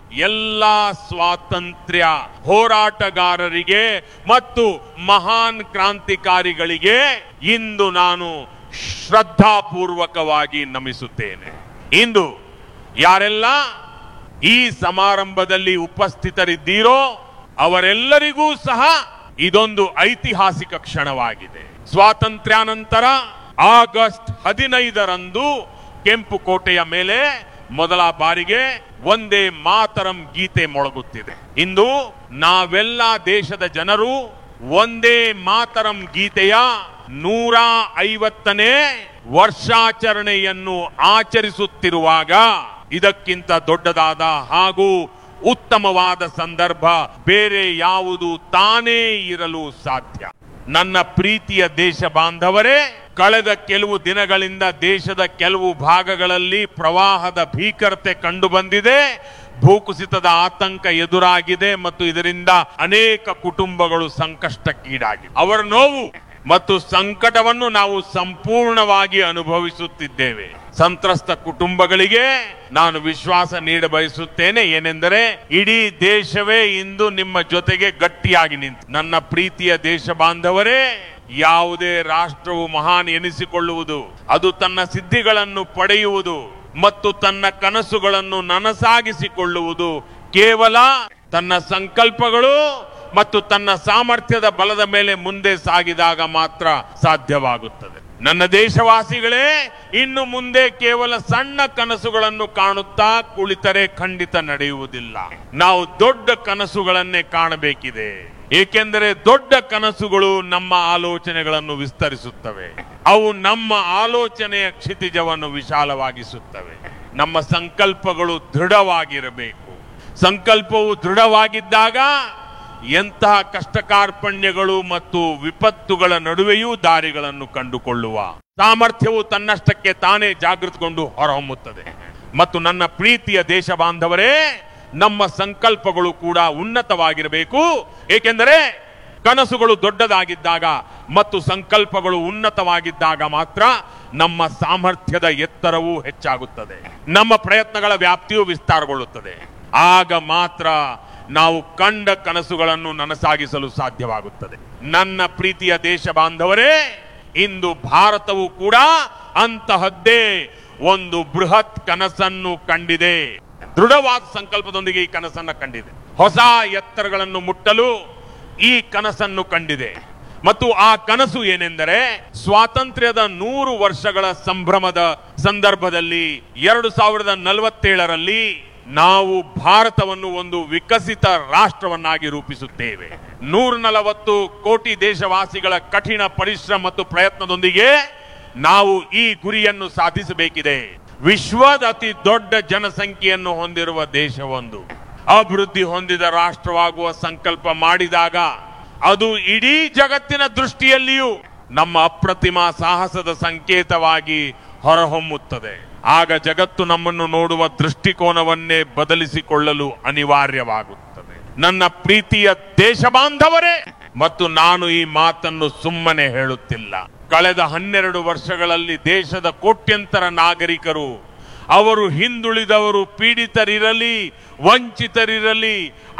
ಎಲ್ಲ ಸ್ವಾತಂತ್ರ್ಯ ಹೋರಾಟಗಾರರಿಗೆ ಮತ್ತು ಮಹಾನ್ ಕ್ರಾಂತಿಕಾರಿಗಳಿಗೆ ಇಂದು ನಾನು ಶ್ರದ್ಧಾಪೂರ್ವಕವಾಗಿ ನಮಿಸುತ್ತೇನೆ ಇಂದು ಯಾರೆಲ್ಲ ಈ ಸಮಾರಂಭದಲ್ಲಿ ಉಪಸ್ಥಿತರಿದ್ದೀರೋ ಅವರೆಲ್ಲರಿಗೂ ಸಹ ಇದೊಂದು ಐತಿಹಾಸಿಕ ಕ್ಷಣವಾಗಿದೆ ಸ್ವಾತಂತ್ರ್ಯಾನಂತರ ಆಗಸ್ಟ್ ಹದಿನೈದರಂದು ಕೆಂಪು ಕೋಟೆಯ ಮೇಲೆ ಮೊದಲ ಬಾರಿಗೆ ಒಂದೇ ಮಾತರಂ ಗೀತೆ ಮೊಳಗುತ್ತಿದೆ ಇಂದು ನಾವೆಲ್ಲ ದೇಶದ ಜನರು ಒಂದೇ ಮಾತರಂ ಗೀತೆಯ ನೂರ ಐವತ್ತನೇ ವರ್ಷಾಚರಣೆಯನ್ನು ಆಚರಿಸುತ್ತಿರುವಾಗ ಇದಕ್ಕಿಂತ ದೊಡ್ಡದಾದ ಹಾಗೂ ಉತ್ತಮವಾದ ಸಂದರ್ಭ ಬೇರೆ ಯಾವುದು ತಾನೇ ಇರಲು ಸಾಧ್ಯ ನನ್ನ ಪ್ರೀತಿಯ ದೇಶ ಬಾಂಧವರೇ ಕಳೆದ ಕೆಲವು ದಿನಗಳಿಂದ ದೇಶದ ಕೆಲವು ಭಾಗಗಳಲ್ಲಿ ಪ್ರವಾಹದ ಭೀಕರತೆ ಕಂಡು ಬಂದಿದೆ ಭೂಕುಸಿತದ ಆತಂಕ ಎದುರಾಗಿದೆ ಮತ್ತು ಇದರಿಂದ ಅನೇಕ ಕುಟುಂಬಗಳು ಸಂಕಷ್ಟಕ್ಕೀಡಾಗಿವೆ ಅವರ ನೋವು ಮತ್ತು ಸಂಕಟವನ್ನು ನಾವು ಸಂಪೂರ್ಣವಾಗಿ ಅನುಭವಿಸುತ್ತಿದ್ದೇವೆ ಸಂತ್ರಸ್ತ ಕುಟುಂಬಗಳಿಗೆ ನಾನು ವಿಶ್ವಾಸ ನೀಡ ಬಯಸುತ್ತೇನೆ ಏನೆಂದರೆ ಇಡೀ ದೇಶವೇ ಇಂದು ನಿಮ್ಮ ಜೊತೆಗೆ ಗಟ್ಟಿಯಾಗಿ ನಿಂತು ನನ್ನ ಪ್ರೀತಿಯ ದೇಶ ಬಾಂಧವರೇ ಯಾವುದೇ ರಾಷ್ಟ್ರವು ಮಹಾನ್ ಎನಿಸಿಕೊಳ್ಳುವುದು ಅದು ತನ್ನ ಸಿದ್ಧಿಗಳನ್ನು ಪಡೆಯುವುದು ಮತ್ತು ತನ್ನ ಕನಸುಗಳನ್ನು ನನಸಾಗಿಸಿಕೊಳ್ಳುವುದು ಕೇವಲ ತನ್ನ ಸಂಕಲ್ಪಗಳು ಮತ್ತು ತನ್ನ ಸಾಮರ್ಥ್ಯದ ಬಲದ ಮೇಲೆ ಮುಂದೆ ಸಾಗಿದಾಗ ಮಾತ್ರ ಸಾಧ್ಯವಾಗುತ್ತದೆ ನನ್ನ ದೇಶವಾಸಿಗಳೇ ಇನ್ನು ಮುಂದೆ ಕೇವಲ ಸಣ್ಣ ಕನಸುಗಳನ್ನು ಕಾಣುತ್ತಾ ಕುಳಿತರೆ ಖಂಡಿತ ನಡೆಯುವುದಿಲ್ಲ ನಾವು ದೊಡ್ಡ ಕನಸುಗಳನ್ನೇ ಕಾಣಬೇಕಿದೆ ಏಕೆಂದರೆ ದೊಡ್ಡ ಕನಸುಗಳು ನಮ್ಮ ಆಲೋಚನೆಗಳನ್ನು ವಿಸ್ತರಿಸುತ್ತವೆ ಅವು ನಮ್ಮ ಆಲೋಚನೆಯ ಕ್ಷಿತಿಜವನ್ನು ವಿಶಾಲವಾಗಿಸುತ್ತವೆ ನಮ್ಮ ಸಂಕಲ್ಪಗಳು ದೃಢವಾಗಿರಬೇಕು ಸಂಕಲ್ಪವು ದೃಢವಾಗಿದ್ದಾಗ ಎಂತಹ ಕಷ್ಟ ಕಾರ್ಪಣ್ಯಗಳು ಮತ್ತು ವಿಪತ್ತುಗಳ ನಡುವೆಯೂ ದಾರಿಗಳನ್ನು ಕಂಡುಕೊಳ್ಳುವ ಸಾಮರ್ಥ್ಯವು ತನ್ನಷ್ಟಕ್ಕೆ ತಾನೇ ಜಾಗೃತಗೊಂಡು ಹೊರಹೊಮ್ಮುತ್ತದೆ ಮತ್ತು ನನ್ನ ಪ್ರೀತಿಯ ದೇಶ ಬಾಂಧವರೇ ನಮ್ಮ ಸಂಕಲ್ಪಗಳು ಕೂಡ ಉನ್ನತವಾಗಿರಬೇಕು ಏಕೆಂದರೆ ಕನಸುಗಳು ದೊಡ್ಡದಾಗಿದ್ದಾಗ ಮತ್ತು ಸಂಕಲ್ಪಗಳು ಉನ್ನತವಾಗಿದ್ದಾಗ ಮಾತ್ರ ನಮ್ಮ ಸಾಮರ್ಥ್ಯದ ಎತ್ತರವೂ ಹೆಚ್ಚಾಗುತ್ತದೆ ನಮ್ಮ ಪ್ರಯತ್ನಗಳ ವ್ಯಾಪ್ತಿಯು ವಿಸ್ತಾರಗೊಳ್ಳುತ್ತದೆ ಆಗ ಮಾತ್ರ ನಾವು ಕಂಡ ಕನಸುಗಳನ್ನು ನನಸಾಗಿಸಲು ಸಾಧ್ಯವಾಗುತ್ತದೆ ನನ್ನ ಪ್ರೀತಿಯ ದೇಶ ಬಾಂಧವರೇ ಇಂದು ಭಾರತವು ಕೂಡ ಅಂತಹದ್ದೇ ಒಂದು ಬೃಹತ್ ಕನಸನ್ನು ಕಂಡಿದೆ ದೃಢವಾದ ಸಂಕಲ್ಪದೊಂದಿಗೆ ಈ ಕನಸನ್ನ ಕಂಡಿದೆ ಹೊಸ ಎತ್ತರಗಳನ್ನು ಮುಟ್ಟಲು ಈ ಕನಸನ್ನು ಕಂಡಿದೆ ಮತ್ತು ಆ ಕನಸು ಏನೆಂದರೆ ಸ್ವಾತಂತ್ರ್ಯದ ನೂರು ವರ್ಷಗಳ ಸಂಭ್ರಮದ ಸಂದರ್ಭದಲ್ಲಿ ಎರಡು ಸಾವಿರದ ನಲವತ್ತೇಳರಲ್ಲಿ ನಾವು ಭಾರತವನ್ನು ಒಂದು ವಿಕಸಿತ ರಾಷ್ಟ್ರವನ್ನಾಗಿ ರೂಪಿಸುತ್ತೇವೆ ನೂರ ನಲವತ್ತು ಕೋಟಿ ದೇಶವಾಸಿಗಳ ಕಠಿಣ ಪರಿಶ್ರಮ ಮತ್ತು ಪ್ರಯತ್ನದೊಂದಿಗೆ ನಾವು ಈ ಗುರಿಯನ್ನು ಸಾಧಿಸಬೇಕಿದೆ ವಿಶ್ವದ ಅತಿ ದೊಡ್ಡ ಜನಸಂಖ್ಯೆಯನ್ನು ಹೊಂದಿರುವ ದೇಶವೊಂದು ಅಭಿವೃದ್ಧಿ ಹೊಂದಿದ ರಾಷ್ಟ್ರವಾಗುವ ಸಂಕಲ್ಪ ಮಾಡಿದಾಗ ಅದು ಇಡೀ ಜಗತ್ತಿನ ದೃಷ್ಟಿಯಲ್ಲಿಯೂ ನಮ್ಮ ಅಪ್ರತಿಮ ಸಾಹಸದ ಸಂಕೇತವಾಗಿ ಹೊರಹೊಮ್ಮುತ್ತದೆ ಆಗ ಜಗತ್ತು ನಮ್ಮನ್ನು ನೋಡುವ ದೃಷ್ಟಿಕೋನವನ್ನೇ ಬದಲಿಸಿಕೊಳ್ಳಲು ಅನಿವಾರ್ಯವಾಗುತ್ತದೆ ನನ್ನ ಪ್ರೀತಿಯ ದೇಶ ಬಾಂಧವರೇ ಮತ್ತು ನಾನು ಈ ಮಾತನ್ನು ಸುಮ್ಮನೆ ಹೇಳುತ್ತಿಲ್ಲ ಕಳೆದ ಹನ್ನೆರಡು ವರ್ಷಗಳಲ್ಲಿ ದೇಶದ ಕೋಟ್ಯಂತರ ನಾಗರಿಕರು ಅವರು ಹಿಂದುಳಿದವರು ಪೀಡಿತರಿರಲಿ ವಂಚಿತರಿರಲಿ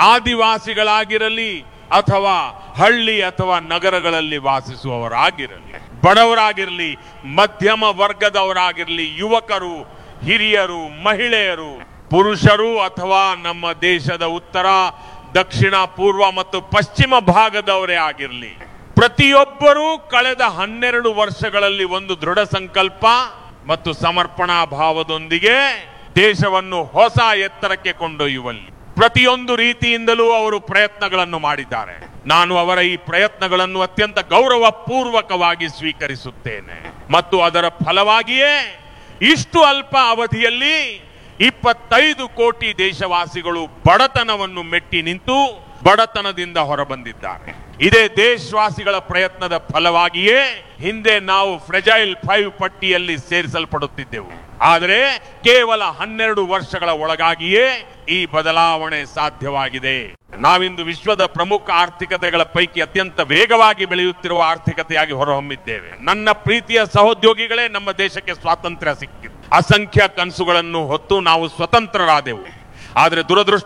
ಆದಿವಾಸಿಗಳಾಗಿರಲಿ ಅಥವಾ ಹಳ್ಳಿ ಅಥವಾ ನಗರಗಳಲ್ಲಿ ವಾಸಿಸುವವರಾಗಿರಲಿ ಬಡವರಾಗಿರಲಿ ಮಧ್ಯಮ ವರ್ಗದವರಾಗಿರಲಿ ಯುವಕರು ಹಿರಿಯರು ಮಹಿಳೆಯರು ಪುರುಷರು ಅಥವಾ ನಮ್ಮ ದೇಶದ ಉತ್ತರ ದಕ್ಷಿಣ ಪೂರ್ವ ಮತ್ತು ಪಶ್ಚಿಮ ಭಾಗದವರೇ ಆಗಿರಲಿ ಪ್ರತಿಯೊಬ್ಬರೂ ಕಳೆದ ಹನ್ನೆರಡು ವರ್ಷಗಳಲ್ಲಿ ಒಂದು ದೃಢ ಸಂಕಲ್ಪ ಮತ್ತು ಸಮರ್ಪಣಾ ಭಾವದೊಂದಿಗೆ ದೇಶವನ್ನು ಹೊಸ ಎತ್ತರಕ್ಕೆ ಕೊಂಡೊಯ್ಯುವಲ್ಲಿ ಪ್ರತಿಯೊಂದು ರೀತಿಯಿಂದಲೂ ಅವರು ಪ್ರಯತ್ನಗಳನ್ನು ಮಾಡಿದ್ದಾರೆ ನಾನು ಅವರ ಈ ಪ್ರಯತ್ನಗಳನ್ನು ಅತ್ಯಂತ ಗೌರವ ಪೂರ್ವಕವಾಗಿ ಸ್ವೀಕರಿಸುತ್ತೇನೆ ಮತ್ತು ಅದರ ಫಲವಾಗಿಯೇ ಇಷ್ಟು ಅಲ್ಪ ಅವಧಿಯಲ್ಲಿ ಇಪ್ಪತ್ತೈದು ಕೋಟಿ ದೇಶವಾಸಿಗಳು ಬಡತನವನ್ನು ಮೆಟ್ಟಿ ನಿಂತು ಬಡತನದಿಂದ ಹೊರಬಂದಿದ್ದಾರೆ ಇದೇ ದೇಶವಾಸಿಗಳ ಪ್ರಯತ್ನದ ಫಲವಾಗಿಯೇ ಹಿಂದೆ ನಾವು ಫ್ರೆಜೈಲ್ ಫೈವ್ ಪಟ್ಟಿಯಲ್ಲಿ ಸೇರಿಸಲ್ಪಡುತ್ತಿದ್ದೆವು ಆದರೆ ಕೇವಲ ಹನ್ನೆರಡು ವರ್ಷಗಳ ಒಳಗಾಗಿಯೇ ಈ ಬದಲಾವಣೆ ಸಾಧ್ಯವಾಗಿದೆ ನಾವಿಂದು ವಿಶ್ವದ ಪ್ರಮುಖ ಆರ್ಥಿಕತೆಗಳ ಪೈಕಿ ಅತ್ಯಂತ ವೇಗವಾಗಿ ಬೆಳೆಯುತ್ತಿರುವ ಆರ್ಥಿಕತೆಯಾಗಿ ಹೊರಹೊಮ್ಮಿದ್ದೇವೆ ನನ್ನ ಪ್ರೀತಿಯ ಸಹೋದ್ಯೋಗಿಗಳೇ ನಮ್ಮ ದೇಶಕ್ಕೆ ಸ್ವಾತಂತ್ರ್ಯ ಸಿಕ್ಕಿದೆ ಅಸಂಖ್ಯ ಕನಸುಗಳನ್ನು ಹೊತ್ತು ನಾವು ಸ್ವತಂತ್ರರಾದೆವು ಆದರೆ ದುರದೃಷ್ಟ